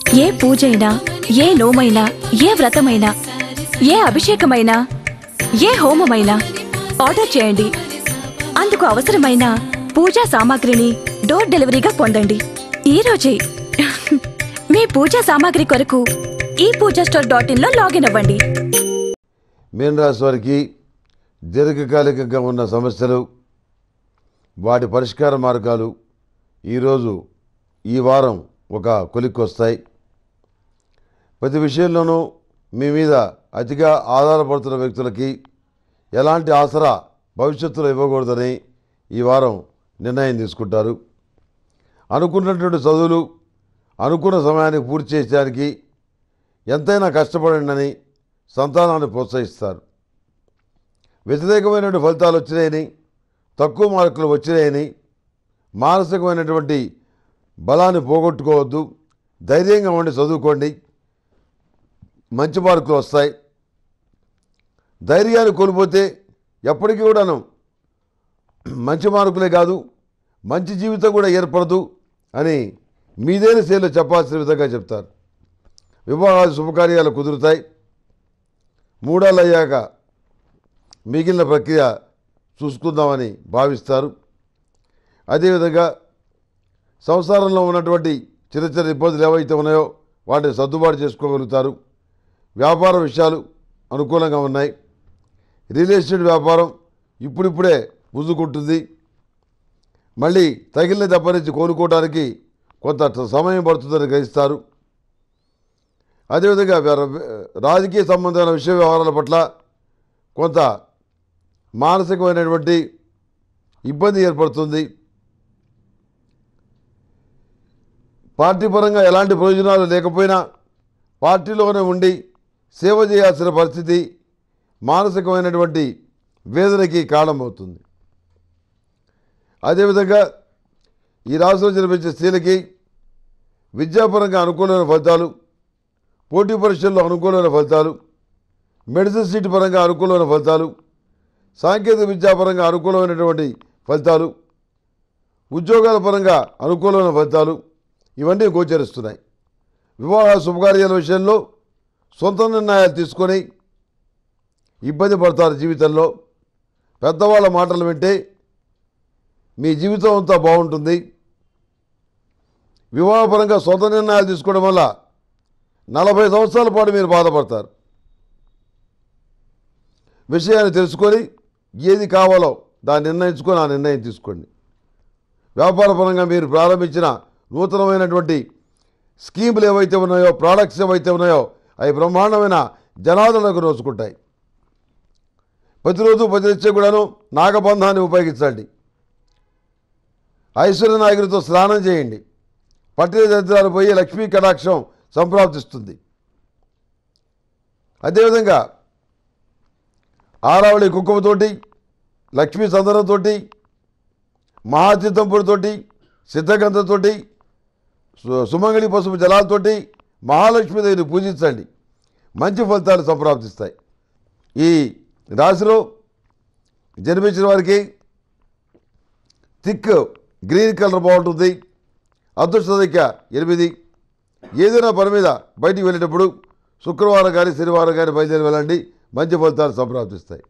ఏ పూజైనా ఏ నోమైనా ఏ వ్రతమైనా ఏ అభిషేకమైనా ఏ హోమమైనా ఆర్డర్ చేయండి అందుకు అవసరమైన పూజా సామాగ్రిని డోర్ డెలివరీగా పొందండి ఈ రోజే మీ పూజా సామాగ్రి కొరకు ఈ పూజా స్టోర్ డాట్ ఇన్ లో లాగిన్ అవ్వండి మీనరాశి వారికి దీర్ఘకాలికంగా ఉన్న సమస్యలు వాటి పరిష్కార మార్గాలు ఈరోజు ఈ వారం ఒక కొలిక్కి వస్తాయి ప్రతి విషయంలోనూ మీ మీద అతిగా ఆధారపడుతున్న వ్యక్తులకి ఎలాంటి ఆసరా భవిష్యత్తులో ఇవ్వకూడదని ఈ వారం నిర్ణయం తీసుకుంటారు అనుకున్నటువంటి చదువులు అనుకున్న సమయానికి పూర్తి చేయడానికి ఎంతైనా కష్టపడండి అని సంతానాన్ని ప్రోత్సహిస్తారు వ్యతిరేకమైనటువంటి ఫలితాలు వచ్చినాయని తక్కువ మార్కులు వచ్చినాయని మానసికమైనటువంటి బలాన్ని పోగొట్టుకోవద్దు ధైర్యంగా ఉండి చదువుకోండి మంచి మార్కులు వస్తాయి ధైర్యాన్ని కోల్పోతే ఎప్పటికీ కూడాను మంచి మార్కులే కాదు మంచి జీవితం కూడా ఏర్పడదు అని మీదైన శైలిలో చెప్పాల్సిన విధంగా చెప్తారు వివాహాలు శుభకార్యాలు కుదురుతాయి మూడాళ్ళు అయ్యాక మిగిలిన ప్రక్రియ చూసుకుందామని భావిస్తారు అదేవిధంగా సంసారంలో ఉన్నటువంటి చిన్న చిన్న ఇబ్బందులు ఏవైతే ఉన్నాయో వాటిని సర్దుబాటు చేసుకోగలుగుతారు వ్యాపార విషయాలు అనుకూలంగా ఉన్నాయి రియల్ ఎస్టేట్ వ్యాపారం ఇప్పుడిప్పుడే పుంజుకుంటుంది మళ్ళీ తగిలిన దెబ్బ నుంచి కోలుకోవడానికి కొంత సమయం పడుతుందని గ్రహిస్తారు అదేవిధంగా వ్య- రాజకీయ సంబంధమైన విషయ వ్యవహారాల పట్ల కొంత మానసికమైనటువంటి ఇబ్బంది ఏర్పడుతుంది పార్టీ పరంగా ఎలాంటి ప్రయోజనాలు లేకపోయినా పార్టీలోనే ఉండి సేవ చేయాల్సిన పరిస్థితి మానసికమైనటువంటి వేదనకి కారణమవుతుంది అదేవిధంగా ఈ రాష్ట్రంలో జన్మించే స్త్రీలకి విద్యాపరంగా అనుకూలమైన ఫలితాలు పోటీ పరీక్షల్లో అనుకూలమైన ఫలితాలు మెడిసిన్ సీట్ పరంగా అనుకూలమైన ఫలితాలు సాంకేతిక విద్యాపరంగా అనుకూలమైనటువంటి ఫలితాలు ఉద్యోగాల పరంగా అనుకూలమైన ఫలితాలు ఇవన్నీ గోచరిస్తున్నాయి వివాహ శుభకార్యాల విషయంలో సొంత నిర్ణయాలు తీసుకొని ఇబ్బంది పడతారు జీవితంలో పెద్దవాళ్ళ మాటలు వింటే మీ జీవితం అంతా బాగుంటుంది వివాహపరంగా సొంత నిర్ణయాలు తీసుకోవడం వల్ల నలభై సంవత్సరాల పాటు మీరు బాధపడతారు విషయాన్ని తెలుసుకొని ఏది కావాలో దాన్ని నిర్ణయించుకొని ఆ నిర్ణయం తీసుకోండి వ్యాపారపరంగా మీరు ప్రారంభించిన నూతనమైనటువంటి స్కీములు ఏవైతే ఉన్నాయో ప్రోడక్ట్స్ ఏవైతే ఉన్నాయో అవి బ్రహ్మాండమైన జనాదరణకు నోచుకుంటాయి ప్రతిరోజు ప్రతినిత్యం కూడాను నాగబంధాన్ని ఉపయోగించండి ఐశ్వర్య నాయకుడితో స్నానం చేయండి పట్టిన దరిద్రాలు పోయి లక్ష్మీ కటాక్షం సంప్రాప్తిస్తుంది అదేవిధంగా ఆరావళి కుంకుమతోటి లక్ష్మీ చందనంతోటి మహాచిత్తంపుడితోటి సిద్ధగంధతోటి సు- సుమంగళి పసుపు జలాలతోటి మహాలక్ష్మీదేవిని పూజించండి మంచి ఫలితాలు సంప్రాప్తిస్తాయి ఈ రాశిలో జన్మించిన వారికి థిక్ గ్రీన్ కలర్ బాగుంటుంది అదృష్ట సంఖ్య ఎనిమిది ఏదైనా పని మీద బయటికి వెళ్ళేటప్పుడు శుక్రవారం కానీ శనివారం కానీ బయలుదేరి వెళ్ళండి మంచి ఫలితాలు సంప్రాప్తిస్తాయి